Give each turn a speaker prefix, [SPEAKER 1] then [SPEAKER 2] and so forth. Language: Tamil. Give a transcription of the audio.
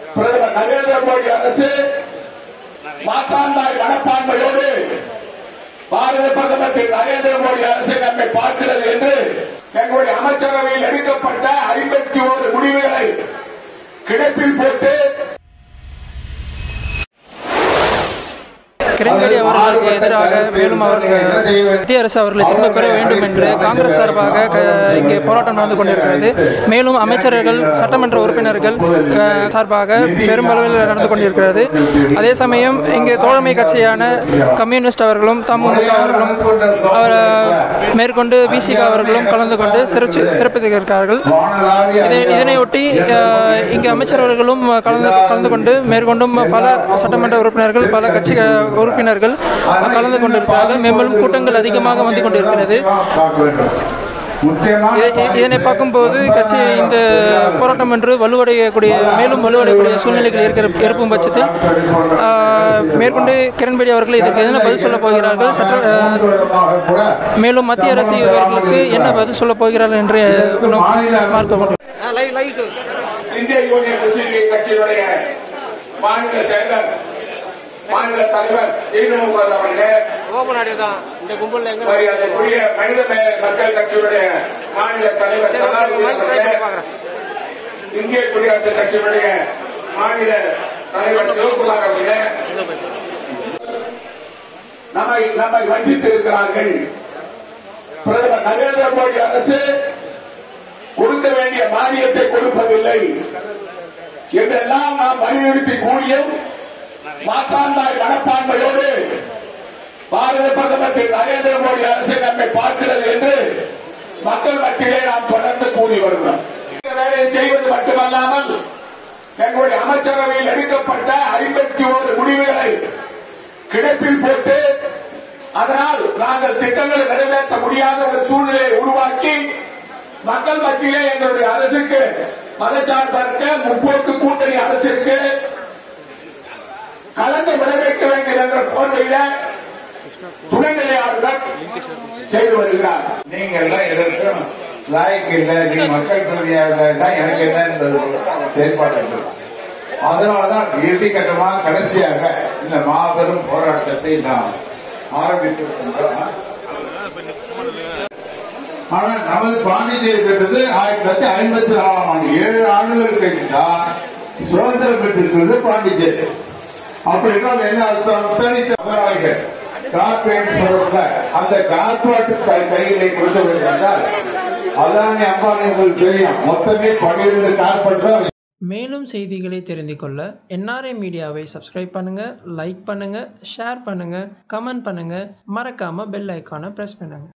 [SPEAKER 1] பிரதமர் நரேந்திர மோடி அரசு மாற்றாந்தாய் மனப்பான்மையோடு பாரத பிரதமர் திரு நரேந்திர மோடி அரசு நம்மை பார்க்கிறது என்று எங்களுடைய அமைச்சரவையில் எடுக்கப்பட்ட ஐம்பத்தி ஓரு முடிவுகளை கிடப்பில் போட்டு
[SPEAKER 2] கிரண்பேடி அவர்களுக்கு எதிராக மேலும் அவர்கள் மத்திய அரசு அவர்களை திரும்ப பெற வேண்டும் என்று காங்கிரஸ் சார்பாக க- இங்கே போராட்டம் நடந்து கொண்டிருக்கிறது மேலும் அமைச்சர்கள் சட்டமன்ற உறுப்பினர்கள் க- சார்பாக பெரும்பளவில் நடந்து கொண்டிருக்கிறது அதே சமயம் இங்கே தோழமை கட்சியான கம்யூனிஸ்ட் அவர்களும் தமுக அவர்களும் அவர் மேற்கொண்டு விசிக அவர்களும் கலந்து கொண்டு சிறப்பு சிறப்பித்திருக்கிறார்கள் இதை இதனையொட்டி அஹ், இங்கு அமைச்சரவர்களும் கலந்து கலந்து கொண்டு மேற்கொண்டும் பல சட்டமன்ற உறுப்பினர்கள் பல கட்சி அஹ், உறுப்பினர்கள் கலந்து கொண்டிருக்கிறார்கள் மேலும் கூட்டங்கள் அதிகமாக வந்து கொண்டிருக்கிறது இதை- இ- இதனை பார்க்கும்போது கட்சி இந்த போராட்டம் என்று வலுவடையக்கூடிய மேலும் வலுவடையக்கூடிய சூழ்நிலைகள் இருக்கிற இருக்கும் பட்சத்தில் ஆஹ், மேற்கொண்டு கிரண்பேடி அவர்கள் இதற்கு என்ன பதில் சொல்லப் போகிறார்கள் சட்ட ஆஹ், மேலும் மத்திய அரசு இவர்களுக்கு என்ன பதில் சொல்லப் போகிறார்கள் என்று நாம் பார்க்க வேண்டும்
[SPEAKER 1] இந்திய யூனியன் முஸ்லீம் லீக் கட்சியினுடைய மாநில செயலர் மாநில தலைவர் ஈனமுகல் அவர்களே மரியாதைக்குரிய மனித மே- மக்கள் கட்சியினுடைய மாநில தலைவர் சலாவுதீன் அவர்களே இந்திய குடியரசுக் கட்சியினுடைய மாநில தலைவர் சிவகுமார் அவர்களே நம்மை நம்மை வஞ்சித்திருக்கிறார்கள் பிரதமர் நரேந்திர மோடி அரசு கொடுக்க வேண்டிய மானியத்தை கொடுப்பதில்லை என்றெல்லாம் நாம் வலியுறுத்தி கூறியும் மாற்றாந்தாய் மனப்பான்மையோடு பாரத பிரதமர் திரு நரேந்திர மோடி அரசு நம்மை பார்க்கிறது என்று மக்கள் மத்தியிலே நாம் தொடர்ந்து கூறி வருகிறோம் இந்த வேலையை செய்வது மட்டுமல்லாமல் எங்களுடைய அமைச்சரவையில் எடுக்கப்பட்ட ஐம்பத்தி ஓரு முடிவுகளை கிடப்பில் போட்டு அதனால் நாங்கள் திட்டங்களை நிறைவேற்ற முடியாத ஒரு சூழ்நிலையை உருவாக்கி மக்கள் மத்தியிலே எங்களுடைய அரசுக்கு மதச்சார்பற்ற முற்போக்கு கூட்டணி அரசிற்கு கலந்து விளைவிக்க வேண்டும் என்ற போர்வையில துணைநிலை ஆளுநர் செய்து வருகிறார்
[SPEAKER 3] நீங்க எல்லாம் எதற்கும் லாய்க்கு இல்ல நீ மக்கள் பிரதியாக இல்லைன்னா எனக்கு என்ன என்பது செயல்பாடு இருக்கு. அதனாலதான் இறுதி கட்டமா கடைசியாக இந்த மாபெரும் போராட்டத்தை நாம் ஆரம்பித்திருக்கின்றோம் ஆனா நமது பாண்டிச்சேரி பெற்றது ஆயிரத்தி தொள்ளாயிரத்தி ஐம்பத்தி நாலாம் ஆண்டு ஏழு ஆண்டுகள் கழித்து தான் சுதந்திரம் பெற்றிருக்கிறது பாண்டிச்சேரி அப்படி என்றால் என்ன அர்த்தம் தனித்த முதலாளிகள் கார்பரேட் சொல்றதுல அந்த கார்பரேட் கை- கையிலே கொடுக்க வேண்டும் என்றால் அதானி அம்பானி உங்களுக்கு தெரியும் மொத்தமே பன்னிரண்டு கார்பரேட்
[SPEAKER 2] மேலும் செய்திகளை தெரிந்து கொள்ள என்ஆர்ஐ மீடியாவை சப்ஸ்கிரைப் பண்ணுங்க லைக் பண்ணுங்க ஷேர் பண்ணுங்க கமெண்ட் பண்ணுங்க மறக்காம பெல் ஐக்கானை பிரஸ் பண்ணுங்க